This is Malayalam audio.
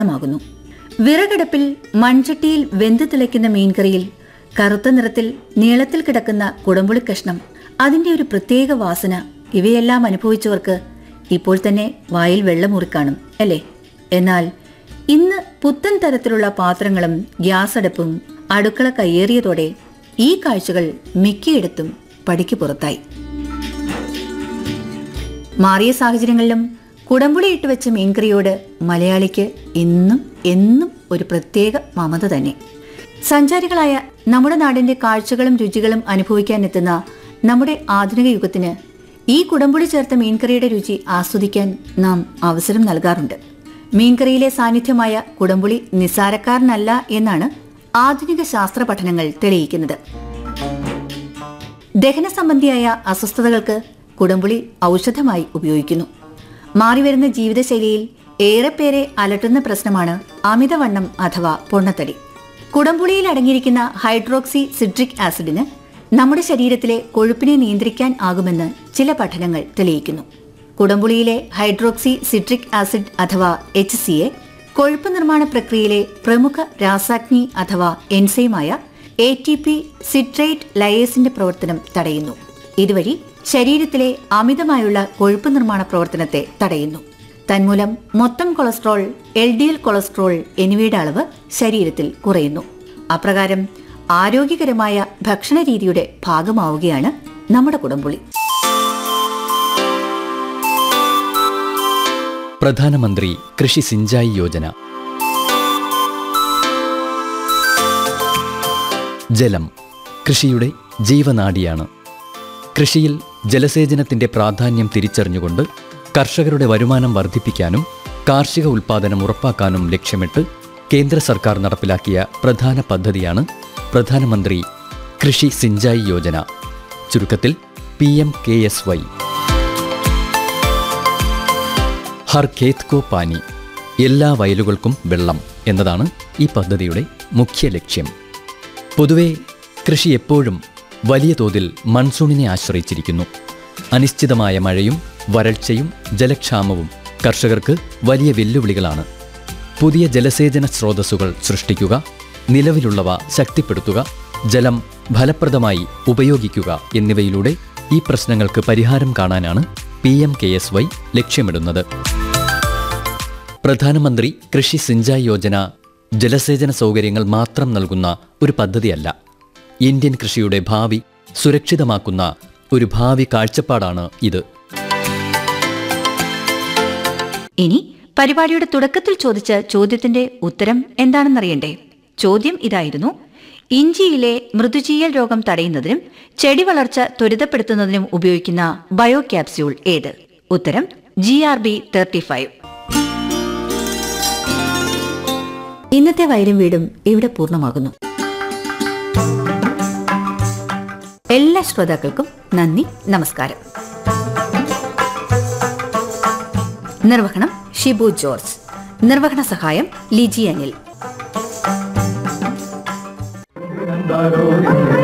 മാകുന്നു വിറകടുപ്പിൽ മൺചട്ടിയിൽ വെന്ത് തിളയ്ക്കുന്ന മീൻകറിയിൽ കറുത്ത നിറത്തിൽ നീളത്തിൽ കിടക്കുന്ന കുടമ്പുളി കഷ്ണം അതിന്റെ ഒരു പ്രത്യേക വാസന ഇവയെല്ലാം അനുഭവിച്ചവർക്ക് ഇപ്പോൾ തന്നെ വായിൽ വെള്ളമുറിക്കാണും അല്ലേ എന്നാൽ ഇന്ന് പുത്തൻ തരത്തിലുള്ള പാത്രങ്ങളും ഗ്യാസ് അടുപ്പും അടുക്കള കയ്യേറിയതോടെ ഈ കാഴ്ചകൾ മിക്കയിടത്തും പടിക്ക് പുറത്തായി മാറിയ സാഹചര്യങ്ങളിലും കുടമ്പുളി ഇട്ട് വെച്ച മീൻകറിയോട് മലയാളിക്ക് ഇന്നും എന്നും ഒരു പ്രത്യേക മമത തന്നെ സഞ്ചാരികളായ നമ്മുടെ നാടിന്റെ കാഴ്ചകളും രുചികളും അനുഭവിക്കാൻ എത്തുന്ന നമ്മുടെ ആധുനിക യുഗത്തിന് ഈ കുടമ്പുളി ചേർത്ത മീൻകറിയുടെ രുചി ആസ്വദിക്കാൻ നാം അവസരം നൽകാറുണ്ട് മീൻകറിയിലെ സാന്നിധ്യമായ കുടമ്പുളി നിസ്സാരക്കാരനല്ല എന്നാണ് ആധുനിക ശാസ്ത്ര പഠനങ്ങൾ തെളിയിക്കുന്നത് ദഹന സംബന്ധിയായ അസ്വസ്ഥതകൾക്ക് കുടംപുളി ഔഷധമായി ഉപയോഗിക്കുന്നു മാറിവരുന്ന ജീവിതശൈലിയിൽ ഏറെപ്പേരെ അലട്ടുന്ന പ്രശ്നമാണ് അമിതവണ്ണം അഥവാ പൊണ്ണത്തടി കുടംപുളിയിൽ അടങ്ങിയിരിക്കുന്ന ഹൈഡ്രോക്സി സിട്രിക് ആസിഡിന് നമ്മുടെ ശരീരത്തിലെ കൊഴുപ്പിനെ നിയന്ത്രിക്കാൻ ആകുമെന്ന് ചില പഠനങ്ങൾ തെളിയിക്കുന്നു കുടംപുളിയിലെ ഹൈഡ്രോക്സി സിട്രിക് ആസിഡ് അഥവാ എച്ച് സി എ കൊഴുപ്പ് നിർമ്മാണ പ്രക്രിയയിലെ പ്രമുഖ രാസാഗ്നി അഥവാ എൻസൈമായ എ ടി പി സിട്രേറ്റ് ലയേസിന്റെ പ്രവർത്തനം തടയുന്നു ഇതുവഴി ശരീരത്തിലെ അമിതമായുള്ള കൊഴുപ്പ് നിർമ്മാണ പ്രവർത്തനത്തെ തടയുന്നു തന്മൂലം മൊത്തം cholesterol L D L cholesterol എന്നിവയുടെ അളവ് ശരീരത്തിൽ കുറയുന്നു അപ്രകാരം ആരോഗ്യകരമായ ഭക്ഷണ രീതിയുടെ ഭാഗമാവുകയാണ് നമ്മുടെ കുടംപുളി പ്രധാനമന്ത്രി കൃഷി സിഞ്ചായി യോജന ജലം കൃഷിയുടെ ജീവനാഡിയാണ് കൃഷിയിൽ ജലസേചനത്തിന്റെ പ്രാധാന്യം തിരിച്ചറിഞ്ഞുകൊണ്ട് കർഷകരുടെ വരുമാനം വർദ്ധിപ്പിക്കാനും കാർഷിക ഉൽപ്പാദനം ഉറപ്പാക്കാനും ലക്ഷ്യമിട്ട് കേന്ദ്ര സർക്കാർ നടപ്പിലാക്കിയ പ്രധാന പദ്ധതിയാണ് പ്രധാനമന്ത്രി കൃഷി സിഞ്ചായി യോജന ചുരുക്കത്തിൽ P M K S Y ഹർ ഖേത് കോ പാനി എല്ലാ വയലുകൾക്കും വെള്ളം എന്നതാണ് ഈ പദ്ധതിയുടെ മുഖ്യ ലക്ഷ്യം പൊതുവെ കൃഷി എപ്പോഴും വലിയ തോതിൽ മൺസൂണിനെ ആശ്രയിച്ചിരിക്കുന്നു അനിശ്ചിതമായ മഴയും വരൾച്ചയും ജലക്ഷാമവും കർഷകർക്ക് വലിയ വെല്ലുവിളികളാണ് പുതിയ ജലസേചന സ്രോതസ്സുകൾ സൃഷ്ടിക്കുക നിലവിലുള്ളവ ശക്തിപ്പെടുത്തുക ജലം ഫലപ്രദമായി ഉപയോഗിക്കുക എന്നിവയിലൂടെ ഈ പ്രശ്നങ്ങൾക്ക് പരിഹാരം കാണാനാണ് P M K S Y ലക്ഷ്യമിടുന്നത് പ്രധാനമന്ത്രി കൃഷി സിഞ്ചായ് യോജന ജലസേചന സൗകര്യങ്ങൾ മാത്രം നൽകുന്ന ഒരു പദ്ധതിയല്ല ഇന്ത്യൻ കൃഷിയുടെ ഭാവി സുരക്ഷിതമാക്കുന്ന ഒരു ഭാവി കാഴ്ചപ്പാടാണ് ഇത് ഇനി പരിപാടിയുടെ തുടക്കത്തിൽ ചോദിച്ച ചോദ്യത്തിന്റെ ഉത്തരം എന്താണെന്നറിയണ്ടേ ചോദ്യം ഇതായിരുന്നു ഇഞ്ചിയിലെ മൃദുചീയൽ രോഗം തടയുന്നതിനും ചെടി വളർച്ച ത്വരിതപ്പെടുത്തുന്നതിനും ഉപയോഗിക്കുന്ന ബയോ ക്യാപ്സ്യൂൾ ഏത് ഉത്തരം G R B thirty five ഇന്നത്തെ വയലും വീടും ഇവിടെ പൂർണ്ണമാകുന്നു എല്ലാ ശ്രോതാക്കൾക്കും നന്ദി നമസ്കാരം നിർവഹണം ഷിബു ജോർജ് നിർവഹണ സഹായം ലിജി അനിൽ Darul